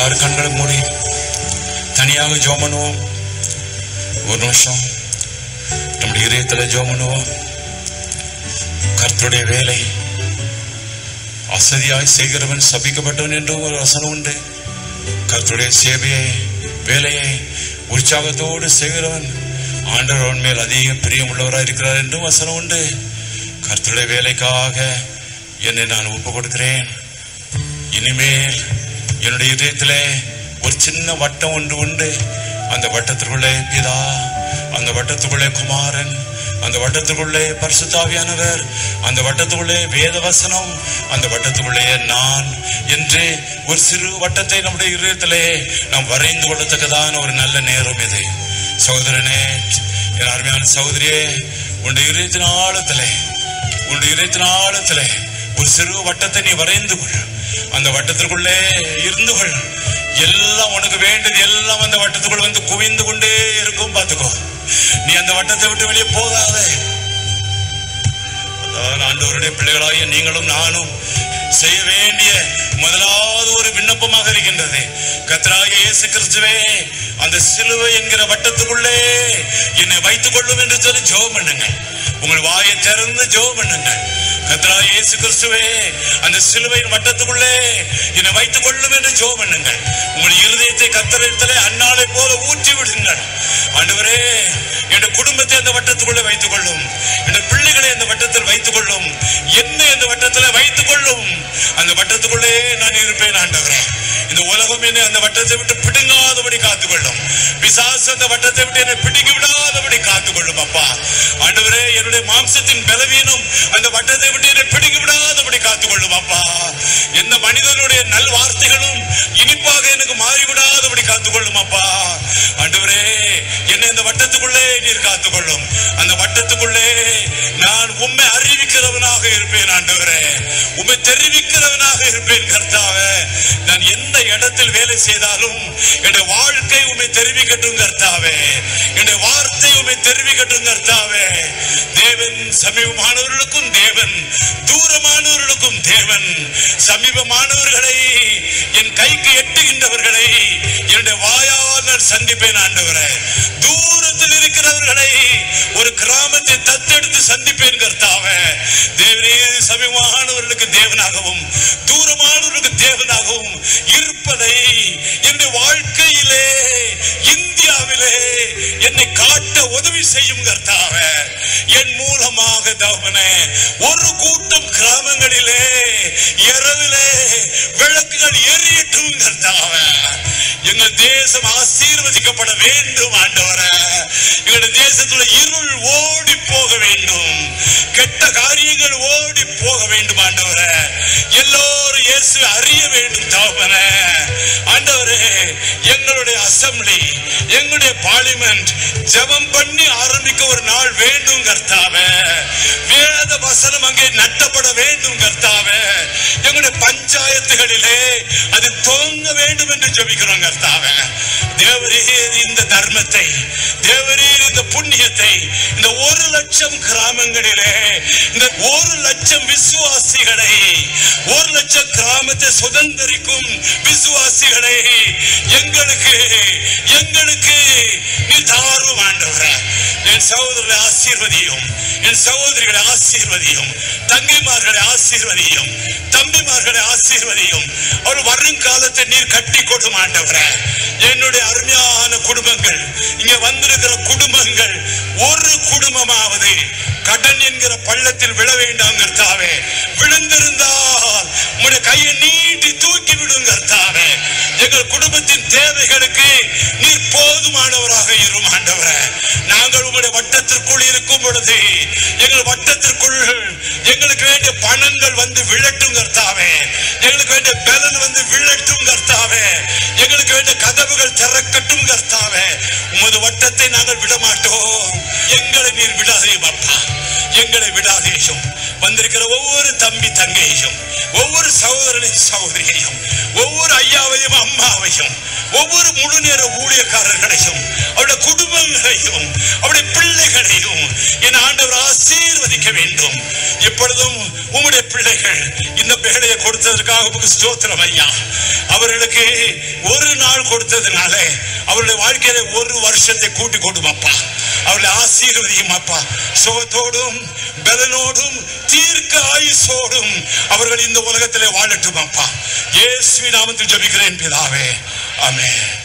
எல்லாரும் கண்களை மூடி தனியாக ஜோம் பண்ணுவோம் ஒரு நிமிஷம் நம்முடைய இதயத்தில் ஜோம் பண்ணுவோம் கர்த்தருடைய வேலை அசதியாய் செய்கிறவன் சபிக்கப்பட்டவன் என்றும் ஒரு வசனம் உண்டு கர்த்தருடைய சேவையை வேலையை உற்சாகத்தோடு செய்கிறவன் ஆண்டவர் அவன் மேல் அதிக பிரியமுள்ளவராய் இருக்கிறார் என்றும் வசனம் உண்டு கர்த்தருடைய வேலைக்காக என்னை நான் ஒப்பு கொடுக்கிறேன் இனிமேல் என்னுடைய இதயத்திலே ஒரு சின்ன வட்டம் ஒன்று உண்டு அந்த வட்டத்திற்குள்ளே பிதா அந்த வட்டத்துக்குள்ளே குமாரன் அந்த வட்டத்துக்குள்ளே பரிசுத்தாவியானவர் அந்த வட்டத்துக்குள்ளே வேத வசனம் அந்த வட்டத்துக்குள்ளே நான் என்று ஒரு சிறு வட்டத்தை நம்முடைய இதயத்திலே நாம் வரைந்து கொள்ளத்தக்கதான ஒரு நல்ல நேரம் இது சகோதரனே என் அருமையான சகோதரியே உன்னுடைய இதயத்தின் ஆழத்திலே உன்னுடைய இதயத்தின் ஆழத்திலே ஒரு சிறு வட்டத்தை நீ வரைந்து கொள் அந்த வட்டத்திற்குள்ளே இருந்து கொள் எல்லாம் உனக்கு வேண்டியது எல்லாம் அந்த வட்டத்துக்குள் வந்து குவிந்து கொண்டே இருக்கும் பார்த்துக்கோ நீ அந்த வட்டத்தை விட்டு வெளியே போகாதே அதான் ஆண்டவருடைய பிள்ளைகளாகிய நீங்களும் நானும் செய்ய வேண்டிய முதலாவது ஒரு விண்ணப்பமாக இருக்கின்றது கத்தராகிய இயேசு கிறிஸ்துவே அந்த சிலுவை என்கிற வட்டத்துக்குள்ளே என்னை வைத்துக் கொள்ளும் என்று சொல்லி ஜெபம் பண்ணுங்கள் உங்கள் வாயை திறந்து ஜெபம் பண்ணுங்கள் கத்தராகிய இயேசு கிறிஸ்துவே அந்த சிலுவையின் வட்டத்துக்குள்ளே என்னை வைத்துக் கொள்ளும் என்று ஜெபம் பண்ணுங்கள் உங்கள் இருதயத்தை கத்தரிடத்திலே அன்னாலை போல ஊற்றி விடுங்கள் ஆண்டவரே என் குடும்பத்தை அந்த வட்டத்துக்குள்ளே வைத்துக் கொள்ளும் என் பிள்ளைகளை அந்த வட்டத்தில் வைத்துக் கொள்ளும் என்னை அந்த வட்டத்தில் வைத்துக் கொள்ளும் அந்த வட்டத்துக்குள்ளே நான் இருப்பேன் ஆண்டவரே இந்த உலகம் என்னை அந்த வட்டத்தை விட்டு பிடுங்காதபடி காத்துக்கொள்ளும் பிசாசு அந்த வட்டத்தை விட்டு என்னை பிடுங்கி விடாதபடி காத்துக்கொள்ளும் அப்பா ஆண்டவரே என்னுடைய மாம்சத்தின் பலவீனம் அந்த வட்டத்தை விட்டு என்னை பிடுங்கி விடாதபடி காத்துக்கொள்ளும் அப்பா எந்த மனிதனுடைய நல் வார்த்தைகளும் இனிப்பாக எனக்கு மாறிவிடாதபடி காத்துக்கொள்ளும் அப்பா ஆண்டவரே என்னை இந்த வட்டத்துக்குள்ளே நீர் காத்துக்கொள்ளும் அந்த வட்டத்துக்குள்ளே நான் உண்மை அறிவிக்கிறவனாக இருப்பேன் ஆண்டவரே உண்மை தெரிவிக்கிறவனாக இருப்பேன் கர்த்தாவே நான் எந்த இடத்தில் வேலை செய்தாலும் என்னுடைய வாழ்க்கை உண்மை தெரிவிக்கட்டும் கர்த்தாவே என்னுடைய வார்த்தை உண்மை தெரிவிக்கட்டும் கர்த்தாவே தேவன் சமீபமானவர்களுக்கும் தேவன் தூரமானவர்களுக்கும் தேவன் சமீபமானவர்களை என் கைக்கு எட்டுகின்றவர்களை என்னுடைய வாயால் நான் சந்திப்பேன் ஆண்டவரே தூரத்தில் இருக்கிறவர்களை ஒரு கிராமத்தை தத்தெடுத்து சந்திப்பேன் கர்த்தாவே தேவனே சமீபமானவர்களுக்கு தேவனாகவும் தூரமானவர்களுக்கு தேவனாகவும் இருப்பதை என்னுடைய வாழ்க்கையிலே இந்தியாவிலே என்னை காட்ட உதவி செய்யும் கர்த்தாவே என் மூலமாக தவனே ஒரு கூட்டம் கிராமங்களிலே இரவிலே விளக்குகள் எரியட்டும் கர்த்தாவே எங்கள் தேசம் ஆசீர்வதிக்கப்பட வேண்டும் ஆண்டவரே எங்கள் தேசத்துல இருள் ஓடி போக வேண்டும் கெட்ட காரியங்கள் ஓடி போக வேண்டும் ஆண்டவரே எல்லோரும் இயேசு அறிய வேண்டும் தகப்பனே ஆண்டவரே எங்களுடைய அசம்பிளி எங்களுடைய பார்லிமெண்ட் ஜெபம் பண்ணி ஆரம்பிக்க ஒரு நாள் வேண்டும் கர்த்தாவே வேத வசனம் அங்கே நட்டப்பட வேண்டும் கர்த்தாவே எங்களுடைய பஞ்சாயத்துகளிலே அது தோங்க வேண்டும் என்று ஜெபிக்கிறோம் கர்த்தாவே தேவரீர் இந்த தர்மத்தை தேவரீர் இந்த புண்ணியத்தை இந்த ஒரு லட்சம் கிராமங்களிலே இந்த ஒரு லட்சம் விசுவாசிகளை ஒரு லட்சம் கிராமத்தை சுதந்திரிக்கும் விசுவாசிகளை எங்களுக்கு எங்களுக்கு நீ தாரும் ஆண்டவரே என் சகோதரர்களை ஆசீர்வதியும் என் சகோதரிகளை ஆசீர்வதியும் தங்கைமார்களை ஆசீர்வதியும் தம்பிமார்களை ஆசீர்வதியும் ஒரு வருங்காலத்தை நீர் கட்டி கொடும் ஆண்டவரே என்னுடைய அருமையான குடும்பங்கள் இங்க வந்திருக்கிற குடும்பங்கள் ஒரு குடும்பமாவது கடன் என்கிற பள்ளத்தில் விழ வேண்டாம் கர்த்தாவே விழுந்திருந்தால் உங்களுடைய கையை நீட்டி தூக்கி விடும் கர்த்தாவே எங்கள் குடும்பத்தின் தேவைகளுக்கு நீர் போதுமானவராக இரும் ஆண்டவரே நாங்கள் உங்களுடைய வட்டத்திற்குள் இருக்கும் பொழுது எங்கள் வட்டத்திற்குள் எங்களுக்கு வேண்டிய பணங்கள் வந்து விழட்டும் கர்த்தாவே எங்களுக்கு வேண்டிய பலன் வந்து விழட்டும் கர்த்தாவே எங்களுக்கு வேண்டிய கதவுகள் திறக்கட்டும் கர்த்தாவே உமது வட்டத்தை நாங்கள் விட மாட்டோம் எங்களை நீர் விடாதேயும் அப்பா எங்களை விடாதேயும் வந்திருக்கிற ஒவ்வொரு தம்பி தங்கையையும் ஒவ்வொரு சகோதரனையும் சகோதரியையும் ஒவ்வொரு ஐயாவையும் அம்மாவையும் ஒவ்வொரு முழு நேர ஊழியக்காரர்களையும் அவருடைய குடும்பங்களையும் அவருடைய பிள்ளைகளையும் என் ஆண்டவர் ஆசீர்வதிக்க வேண்டும் எப்பொழுதும் உம்முடைய பிள்ளைகள் இந்த வேலையை கொடுத்ததற்காக உமக்கு ஸ்தோத்திரம் ஐயா அவர் அவர்களுக்கு ஒரு நாள் கொடுத்ததுனால அவருடைய வாழ்க்கையில ஒரு வருஷத்தை கூட்டி கொடும் அப்பா அவர்களை ஆசீர்வதியும் அப்பா சுகத்தோடும் பலனோடும் தீர்க்க ஆயுசோடும் அவர்கள் இந்த உலகத்திலே வாழட்டும் அப்பா இயேசுவின் நாமத்தில் ஜெபிக்கிறேன் பிதாவே ஆமென்